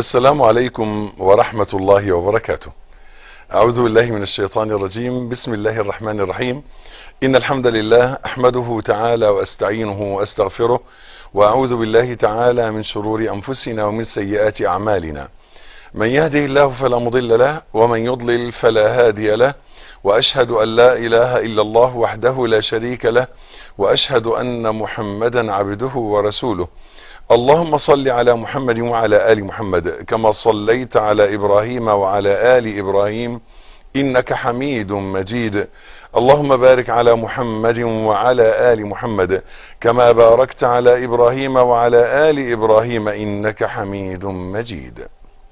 السلام عليكم ورحمة الله وبركاته أعوذ بالله من الشيطان الرجيم بسم الله الرحمن الرحيم إن الحمد لله أحمده تعالى وأستعينه وأستغفره وأعوذ بالله تعالى من شرور أنفسنا ومن سيئات أعمالنا من يهده الله فلا مضل له ومن يضلل فلا هادي له وأشهد أن لا إله إلا الله وحده لا شريك له وأشهد أن محمدا عبده ورسوله اللهم صل على محمد وعلى آل محمد كما صليت على إبراهيم وعلى آل إبراهيم إنك حميد مجيد اللهم بارك على محمد وعلى آل محمد كما باركت على إبراهيم وعلى آل إبراهيم إنك حميد مجيد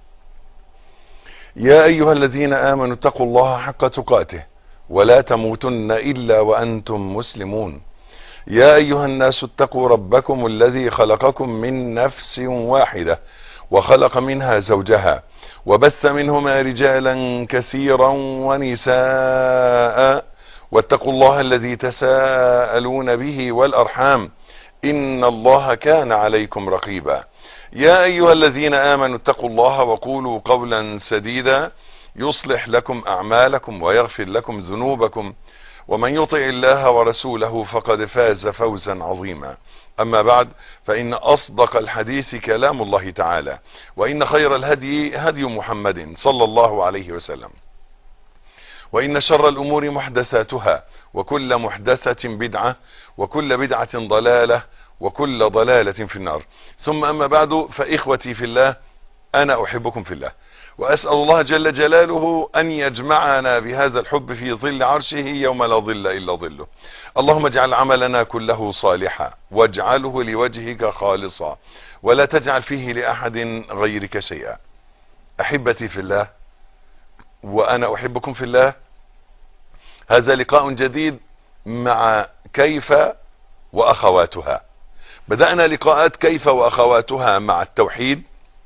يا أيها الذين آمنوا اتقوا الله حق تقاته ولا تموتن إلا وأنتم مسلمون يا أيها الناس اتقوا ربكم الذي خلقكم من نفس واحدة وخلق منها زوجها وبث منهما رجالا كثيرا ونساء واتقوا الله الذي تساءلون به والأرحام إن الله كان عليكم رقيبا يا أيها الذين آمنوا اتقوا الله وقولوا قولا سديدا يصلح لكم أعمالكم ويغفر لكم ذنوبكم ومن يطع الله ورسوله فقد فاز فوزا عظيما أما بعد فإن أصدق الحديث كلام الله تعالى وإن خير الهدي هدي محمد صلى الله عليه وسلم وإن شر الأمور محدثاتها وكل محدثة بدعة وكل بدعة ضلالة وكل ضلالة في النار ثم أما بعد فإخوتي في الله أنا أحبكم في الله وأسأل الله جل جلاله أن يجمعنا بهذا الحب في ظل عرشه يوم لا ظل إلا ظله اللهم اجعل عملنا كله صالحا واجعله لوجهك خالصا ولا تجعل فيه لأحد غيرك شيئا أحبتي في الله وأنا أحبكم في الله هذا لقاء جديد مع كيف وأخواتها بدأنا لقاءات كيف وأخواتها مع التوحيد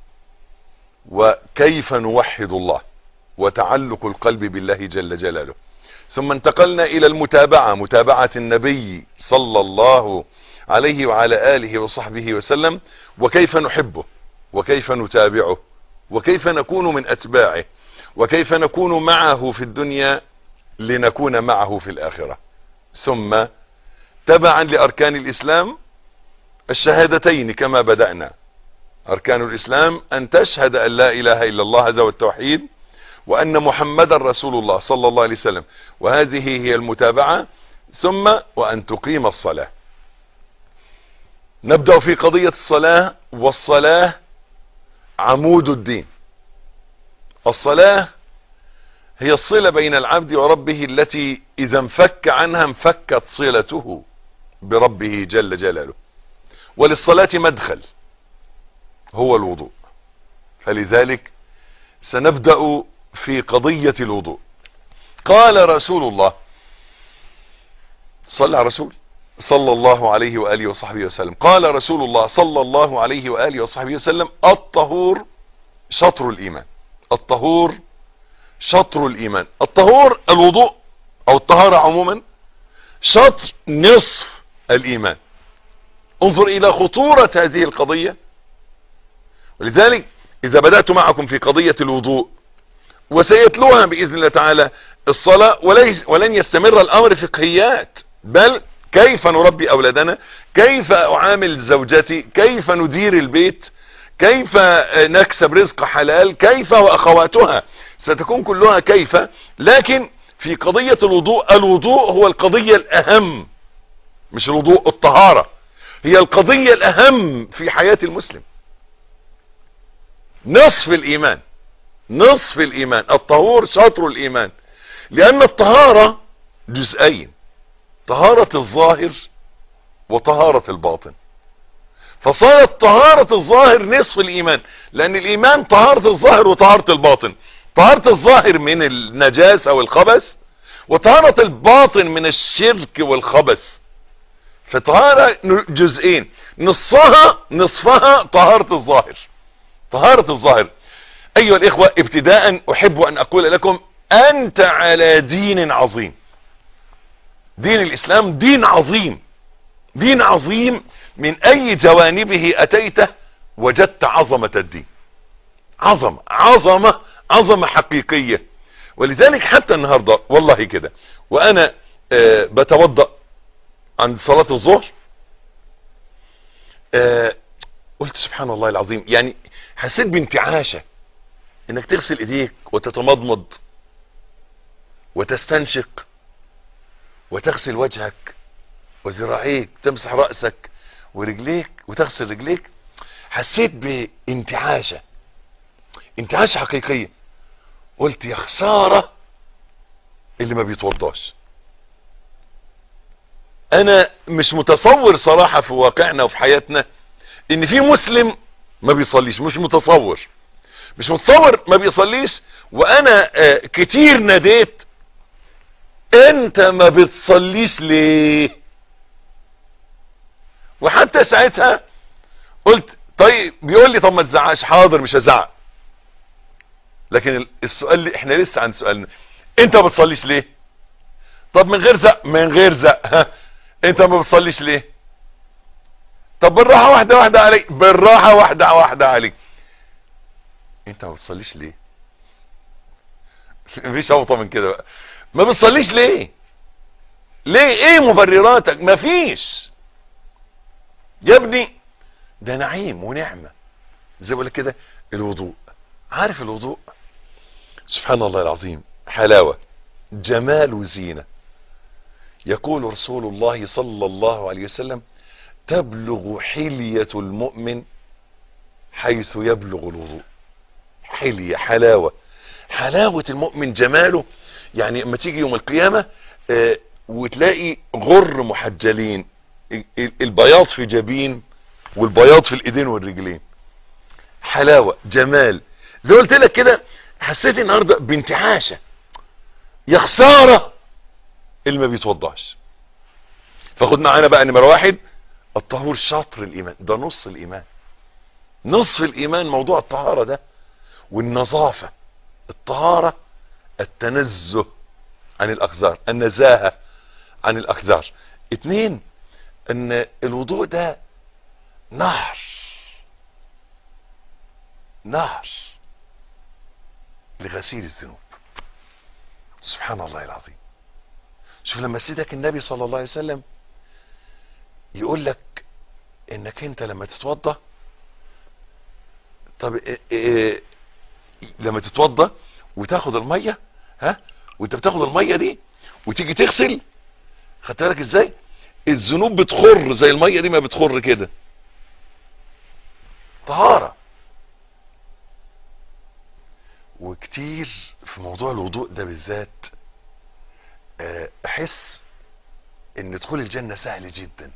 وكيف نوحد الله وتعلق القلب بالله جل جلاله ثم انتقلنا الى المتابعة متابعة النبي صلى الله عليه وعلى آله وصحبه وسلم وكيف نحبه وكيف نتابعه وكيف نكون من أتباعه وكيف نكون معه في الدنيا لنكون معه في الآخرة ثم تبعا لأركان الإسلام الشهادتين كما بدأنا أركان الإسلام أن تشهد أن لا إله إلا الله هذا والتوحيد وأن محمد رسول الله صلى الله عليه وسلم وهذه هي المتابعة ثم وأن تقيم الصلاة نبدأ في قضية الصلاة والصلاة عمود الدين الصلاة هي الصلة بين العبد وربه التي إذا انفك عنها انفكت صلته بربه جل جلاله وللصلاة مدخل هو الوضوء فلذلك سنبدأ في قضية الوضوء قال رسول الله صلى على رسول صلى الله عليه وآله وصحبه وسلم قال رسول الله صلى الله عليه وآله وصحبه وسلم الطهور شطر الإيمان الطهور شطر الإيمان الطهور الوضوء أو الطهارة عموما شطر نصف الإيمان انظر إلى خطورة هذه القضية ولذلك إذا بدأت معكم في قضية الوضوء وسيتلوها بإذن الله تعالى الصلاة وليس ولن يستمر الأمر فقهيات بل كيف نربي أولادنا كيف أعامل زوجتي كيف ندير البيت كيف نكسب رزق حلال كيف وأخواتها ستكون كلها كيف لكن في قضية الوضوء الوضوء هو القضية الأهم مش الوضوء الطهارة هي القضية الأهم في حياة المسلم نصف الإيمان نصف الإيمان الطهور شطر الإيمان لأن الطهارة جزئين طهارة الظاهر وطهارة الباطن فصارت طهارة الظاهر نصف الإيمان لأن الإيمان طهارة الظاهر وطهارة الباطن طهارة الظاهر من النجاسة والخبث وطهارة الباطن من الشرك والخبث فطهارة جزئين نصها نصفها طهارة الظاهر طهارة الظاهر أيها الإخوة ابتداء أحب أن أقول لكم أنت على دين عظيم دين الإسلام دين عظيم دين عظيم من أي جوانبه أتيته وجدت عظمة الدين عظمة عظمة عظمة حقيقية ولذلك حتى النهاردة والله كده وانا آه بتوضأ عند صلاة الظهر آه قلت سبحان الله العظيم يعني حسيت بانتعاشة انك تغسل ايديك وتتمضمض وتستنشق وتغسل وجهك وذراعيك تمسح رأسك ورجليك وتغسل رجليك حسيت بانتعاشة انتعاشة حقيقية قلت يا خسارة اللي ما بيتوضاش انا مش متصور صراحة في واقعنا وفي حياتنا ان في مسلم ما بيصليش مش متصور مش متصور ما بيصليش وانا آه كتير ناديت انت ما بتصليش ليه وحتى ساعتها قلت طيب بيقول لي طب ما تزعقش حاضر مش هزعق لكن السؤال اللي احنا لسه عن سؤالنا انت ما بتصليش ليه طب من غير زق من غير زق انت ما بتصليش ليه طب بالراحه واحده واحده عليك بالراحه واحده واحده عليك انت ما بتصليش ليه مفيش اوطى من كده بقى ما بتصليش ليه ليه ايه مبرراتك مفيش يا ابني ده نعيم ونعمة زي بقول كده الوضوء عارف الوضوء سبحان الله العظيم حلاوة جمال وزينة يقول رسول الله صلى الله عليه وسلم تبلغ حلية المؤمن حيث يبلغ الوضوء حلية حلاوة حلاوة المؤمن جماله يعني اما تيجي يوم القيامة اه وتلاقي غر محجلين البياض في جبين والبياض في الايدين والرجلين حلاوة جمال زي قلت لك كده حسيت النهاردة بانتعاشة يا خسارة اللي ما بيتوضعش فخد معانا بقى نمرة واحد الطهور شطر الايمان ده نص الايمان نصف الايمان موضوع الطهارة ده والنظافة الطهارة التنزه عن الاقذار النزاهة عن الاقذار اتنين ان الوضوء ده نهر نهر لغسيل الذنوب سبحان الله العظيم شوف لما سيدك النبي صلى الله عليه وسلم يقول لك انك انت لما تتوضى طب إيه إيه لما تتوضى وتاخد الميه ها وانت بتاخد الميه دي وتيجي تغسل خدت بالك ازاي الذنوب بتخر زي الميه دي ما بتخر كده طهاره وكتير في موضوع الوضوء ده بالذات احس ان دخول الجنة سهل جدا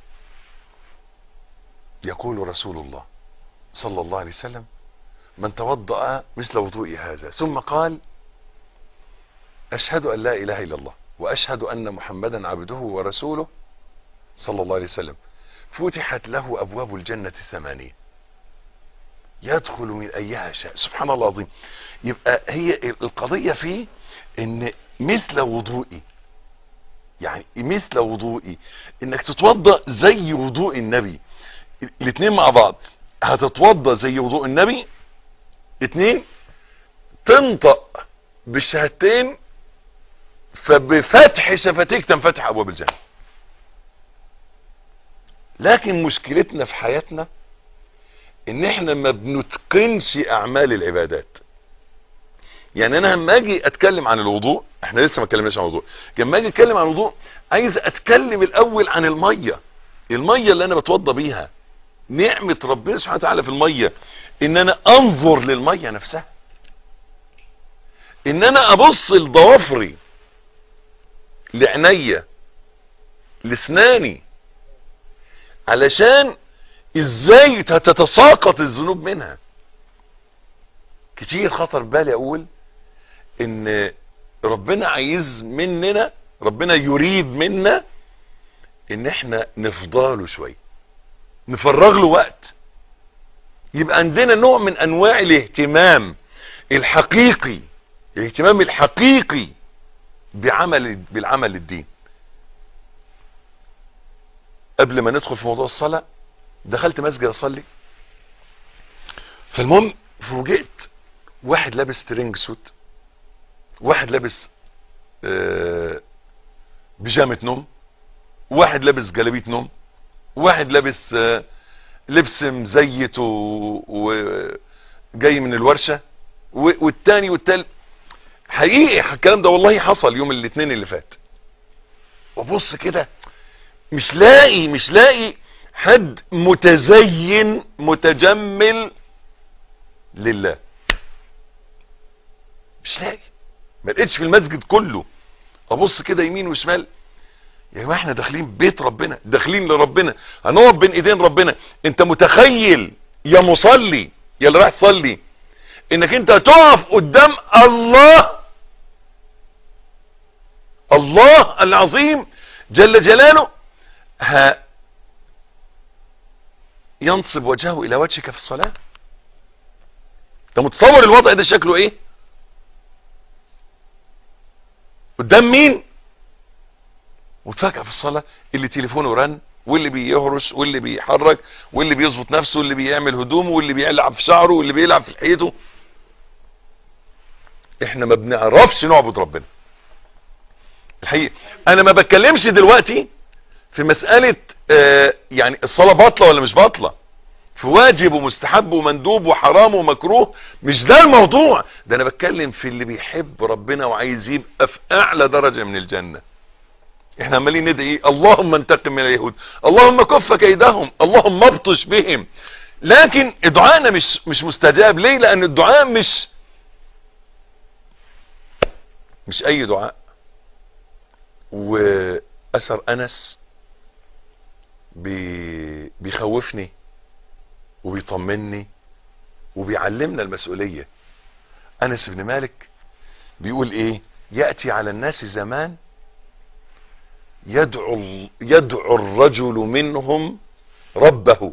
يقول رسول الله صلى الله عليه وسلم من توضأ مثل وضوء هذا ثم قال اشهد ان لا اله الا الله واشهد ان محمدا عبده ورسوله صلى الله عليه وسلم فتحت له ابواب الجنة الثمانية يدخل من ايها شاء سبحان الله العظيم يبقى هي القضية فيه ان مثل وضوئي يعني مثل وضوئي انك تتوضا زي وضوء النبي الاثنين مع بعض هتتوضا زي وضوء النبي اتنين تنطق بالشهادتين فبفتح شفتيك تنفتح ابواب الجنة لكن مشكلتنا في حياتنا ان احنا ما بنتقنش اعمال العبادات يعني انا لما اجي اتكلم عن الوضوء احنا لسه ما اتكلمناش عن الوضوء لما اجي اتكلم عن الوضوء عايز اتكلم الاول عن الميه الميه اللي انا بتوضى بيها نعمه ربنا سبحانه وتعالى في الميه ان انا انظر للميه نفسها ان انا ابص لضوافري لعينيا لاسناني علشان ازاي تتساقط الذنوب منها كتير خطر بالي اقول ان ربنا عايز مننا ربنا يريد منا ان احنا نفضاله شوية نفرغ له وقت يبقى عندنا نوع من انواع الاهتمام الحقيقي الاهتمام الحقيقي بعمل بالعمل الدين قبل ما ندخل في موضوع الصلاة دخلت مسجد اصلي فالمهم فوجئت واحد لابس ترنج سوت واحد لابس آه، بيجامة نوم واحد لابس جلابية نوم واحد لابس آه، لبس مزيت وجاي من الورشة و- والتاني والتالت حقيقي الكلام ده والله حصل يوم الاثنين اللي فات وبص كده مش لاقي مش لاقي حد متزين متجمل لله مش لاقي ما لقيتش في المسجد كله ابص كده يمين وشمال يا جماعه احنا داخلين بيت ربنا داخلين لربنا هنقف بين ايدين ربنا انت متخيل يا مصلي يا اللي رايح تصلي انك انت هتقف قدام الله الله العظيم جل جلاله ها ينصب وجهه الى وجهك في الصلاة انت متصور الوضع ده شكله ايه قدام مين وتفاجأ في الصلاة اللي تليفونه رن واللي بيهرش واللي بيحرك واللي بيظبط نفسه واللي بيعمل هدومه واللي بيلعب في شعره واللي بيلعب في لحيته احنا ما بنعرفش نعبد ربنا الحقيقة انا ما بتكلمش دلوقتي في مسألة آه يعني الصلاة باطلة ولا مش باطلة في واجب ومستحب ومندوب وحرام ومكروه مش ده الموضوع ده انا بتكلم في اللي بيحب ربنا وعايز يبقى في اعلى درجة من الجنة احنا عمالين ندعي ايه اللهم انتقم من اليهود اللهم كف كيدهم اللهم ابطش بهم لكن دعائنا مش مش مستجاب ليه لان الدعاء مش مش اي دعاء واثر انس بي بيخوفني وبيطمني وبيعلمنا المسؤولية انس بن مالك بيقول ايه يأتي على الناس زمان يدعو, يدعو الرجل منهم ربه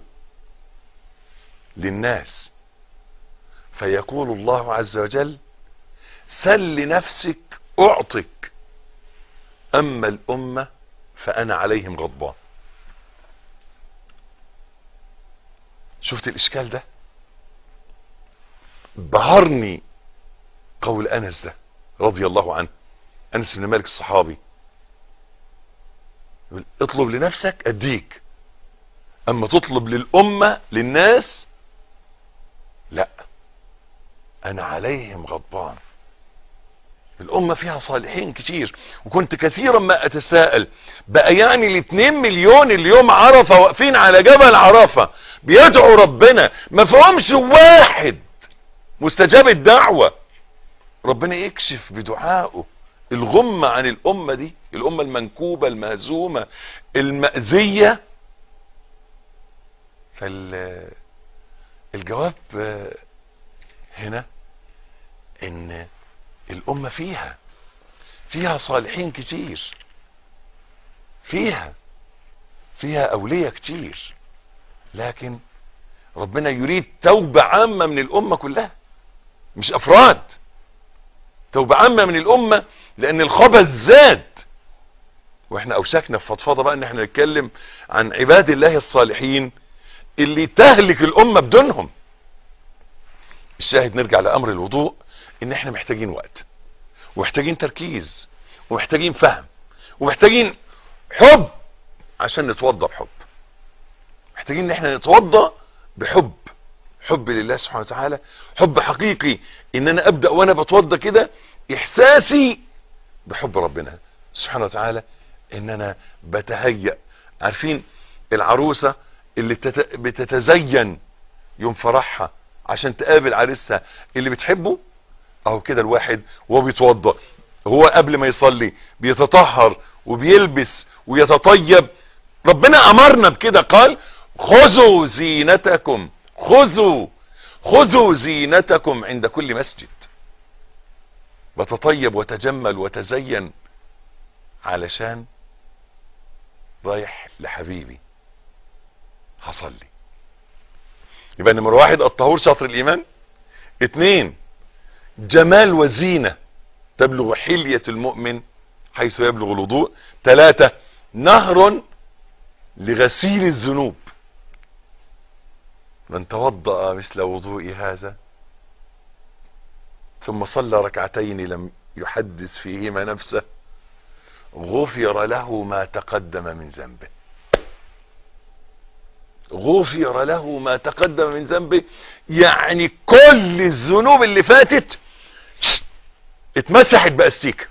للناس فيقول الله عز وجل سل نفسك اعطك اما الامة فانا عليهم غضبان شفت الاشكال ده بهرني قول انس ده رضي الله عنه انس بن مالك الصحابي يقول اطلب لنفسك اديك اما تطلب للامة للناس لا انا عليهم غضبان الامة فيها صالحين كتير وكنت كثيرا ما اتساءل بقى يعني الاتنين مليون اليوم عرفة واقفين على جبل عرفة بيدعوا ربنا ما فهمش واحد مستجاب الدعوة ربنا يكشف بدعائه الغمة عن الامة دي الامة المنكوبة المهزومة المأذية فالجواب هنا ان الامة فيها فيها صالحين كتير فيها فيها اولياء كتير لكن ربنا يريد توبة عامة من الامة كلها مش افراد توبة عامة من الامة لان الخبث زاد واحنا اوشكنا في فضفاضة بقى ان احنا نتكلم عن عباد الله الصالحين اللي تهلك الامة بدونهم الشاهد نرجع لامر الوضوء ان احنا محتاجين وقت ومحتاجين تركيز ومحتاجين فهم ومحتاجين حب عشان نتوضى بحب محتاجين ان احنا نتوضى بحب حب لله سبحانه وتعالى حب حقيقي ان انا ابدأ وانا بتوضى كده احساسي بحب ربنا سبحانه وتعالى ان انا بتهيأ عارفين العروسة اللي بتتزين يوم فرحها عشان تقابل عريسها اللي بتحبه اهو كده الواحد وهو بيتوضى هو قبل ما يصلي بيتطهر وبيلبس ويتطيب ربنا امرنا بكده قال خذوا زينتكم خذوا خذوا زينتكم عند كل مسجد بتطيب وتجمل وتزين علشان رايح لحبيبي هصلي يبقى نمر واحد الطهور شطر الايمان اتنين جمال وزينة تبلغ حلية المؤمن حيث يبلغ الوضوء ثلاثة نهر لغسيل الذنوب من توضأ مثل وضوء هذا ثم صلى ركعتين لم يحدث فيهما نفسه غفر له ما تقدم من ذنبه غفر له ما تقدم من ذنبه يعني كل الذنوب اللي فاتت اتمسحت باستيك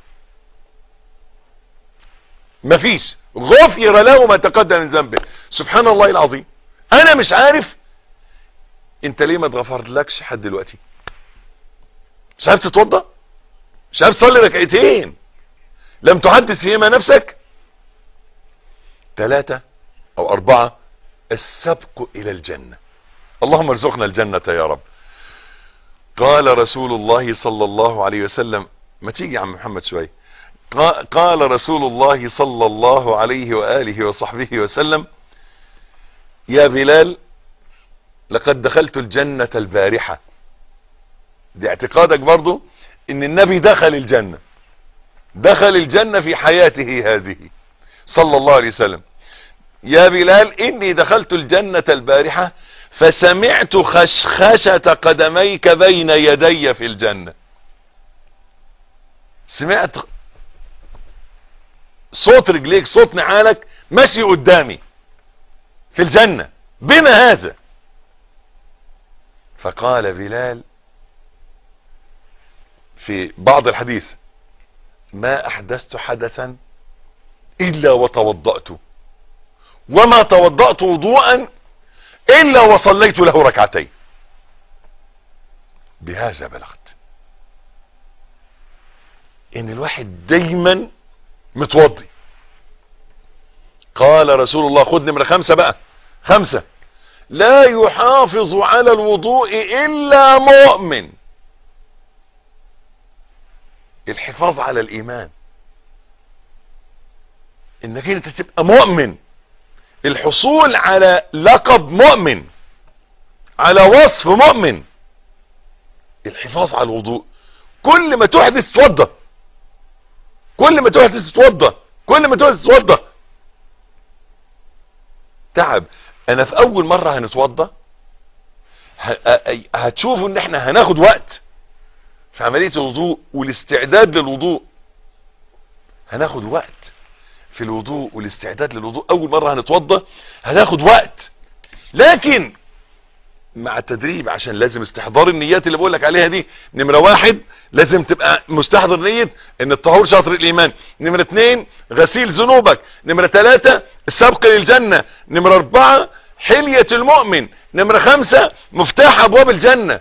مفيش غفر له ما تقدم من ذنبه سبحان الله العظيم انا مش عارف انت ليه ما اتغفرلكش لحد دلوقتي مش عارف تتوضا مش عارف تصلي ركعتين لم تحدث فيهما نفسك ثلاثة او اربعة السبق الى الجنة اللهم ارزقنا الجنة يا رب قال رسول الله صلى الله عليه وسلم ما تيجي يا عم محمد شوي قال رسول الله صلى الله عليه وآله وصحبه وسلم يا بلال لقد دخلت الجنة البارحة دي اعتقادك برضو ان النبي دخل الجنة دخل الجنة في حياته هذه صلى الله عليه وسلم يا بلال اني دخلت الجنة البارحة فسمعت خشخشة قدميك بين يدي في الجنة سمعت صوت رجليك صوت نعالك ماشي قدامي في الجنة بما هذا فقال بلال في بعض الحديث ما احدثت حدثا الا وتوضأت وما توضأت وضوءا الا وصليت له ركعتين بهذا بلغت ان الواحد دايما متوضي قال رسول الله خد نمرة خمسة بقى خمسة لا يحافظ على الوضوء الا مؤمن الحفاظ على الايمان انك انت تبقى مؤمن الحصول على لقب مؤمن على وصف مؤمن الحفاظ على الوضوء كل ما تحدث توضى كل ما تحدث توضى كل ما تحدث توضى تعب انا في اول مرة هنتوضى هتشوفوا ان احنا هناخد وقت في عملية الوضوء والاستعداد للوضوء هناخد وقت في الوضوء والاستعداد للوضوء اول مرة هنتوضى هناخد وقت لكن مع التدريب عشان لازم استحضار النيات اللي بقولك عليها دي نمرة واحد لازم تبقى مستحضر نية ان الطهور شاطر الايمان نمرة اتنين غسيل ذنوبك نمرة تلاتة السبق للجنة نمرة اربعة حلية المؤمن نمرة خمسة مفتاح ابواب الجنة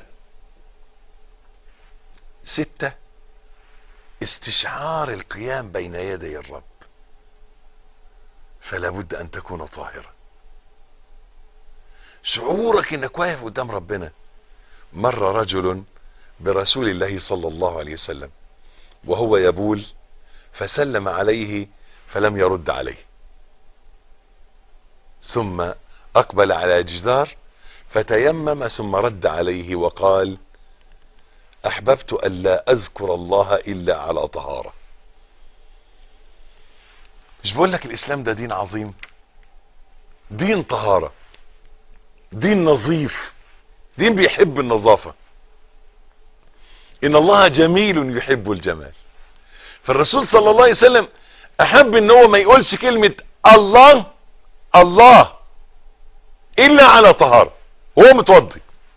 ستة استشعار القيام بين يدي الرب فلا بد ان تكون طاهرا شعورك انك واقف قدام ربنا مر رجل برسول الله صلى الله عليه وسلم وهو يبول فسلم عليه فلم يرد عليه ثم اقبل على جدار فتيمم ثم رد عليه وقال احببت الا اذكر الله الا على طهارة مش بقول لك الاسلام ده دين عظيم دين طهارة دين نظيف دين بيحب النظافة ان الله جميل يحب الجمال فالرسول صلى الله عليه وسلم احب ان هو ما يقولش كلمة الله الله الا على طهارة هو متوضي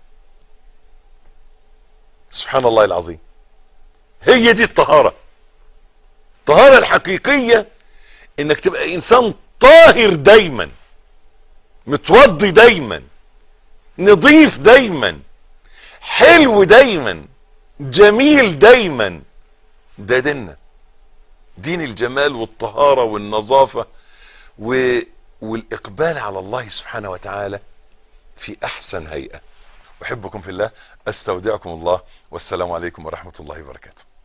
سبحان الله العظيم هي دي الطهارة الطهارة الحقيقية انك تبقى انسان طاهر دايما متوضي دايما نظيف دايما حلو دايما جميل دايما ده ديننا دين الجمال والطهارة والنظافة و... والاقبال على الله سبحانه وتعالى في احسن هيئة احبكم في الله استودعكم الله والسلام عليكم ورحمة الله وبركاته